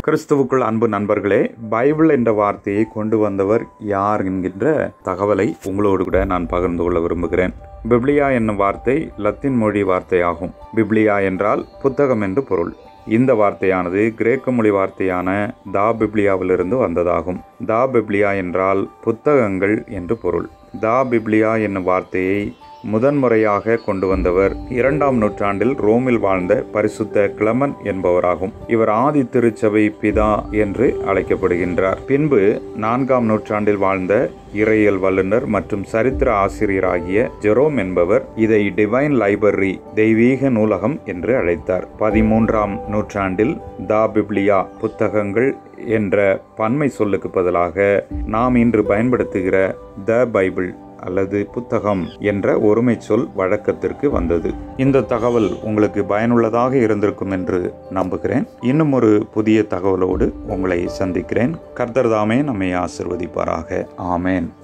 கிறிஸ்துவுக்குள் அன்பு நண்பர்களே பைபிள் என்ற வார்த்தையை கொண்டு வந்தவர் யார் என்கின்ற தகவலை உங்களோடு கூட நான் பகிர்ந்து கொள்ள விரும்புகிறேன் பிப்ளியா என்னும் வார்த்தை லத்தீன் மொழி வார்த்தையாகும் பிப்ளியா என்றால் புத்தகம் என்று பொருள் இந்த வார்த்தையானது கிரேக்க மொழி வார்த்தையான தா பிப்ளியாவிலிருந்து வந்ததாகும் தா பிப்ளியா என்றால் புத்தகங்கள் என்று பொருள் தா பிப்ளியா என்னும் வார்த்தையை முதன்முறையாக கொண்டு வந்தவர் இரண்டாம் நூற்றாண்டில் ரோமில் வாழ்ந்த பரிசுத்த கிளமன் என்பவராகும் இவர் ஆதி திருச்சபை பிதா என்று அழைக்கப்படுகின்றார் பின்பு நான்காம் நூற்றாண்டில் வாழ்ந்த இறையியல் வல்லுநர் மற்றும் சரித்திர ஆசிரியராகிய ஜெரோம் என்பவர் இதை டிவைன் லைப்ரரி தெய்வீக நூலகம் என்று அழைத்தார் பதிமூன்றாம் நூற்றாண்டில் தா பிப்ளியா புத்தகங்கள் என்ற பன்மை சொல்லுக்கு பதிலாக நாம் இன்று பயன்படுத்துகிற த பைபிள் அல்லது புத்தகம் என்ற ஒருமை சொல் வழக்கத்திற்கு வந்தது இந்த தகவல் உங்களுக்கு பயனுள்ளதாக இருந்திருக்கும் என்று நம்புகிறேன் இன்னும் ஒரு புதிய தகவலோடு உங்களை சந்திக்கிறேன் கர்த்தர் தாமே நம்மை ஆசிர்வதிப்பாராக ஆமேன்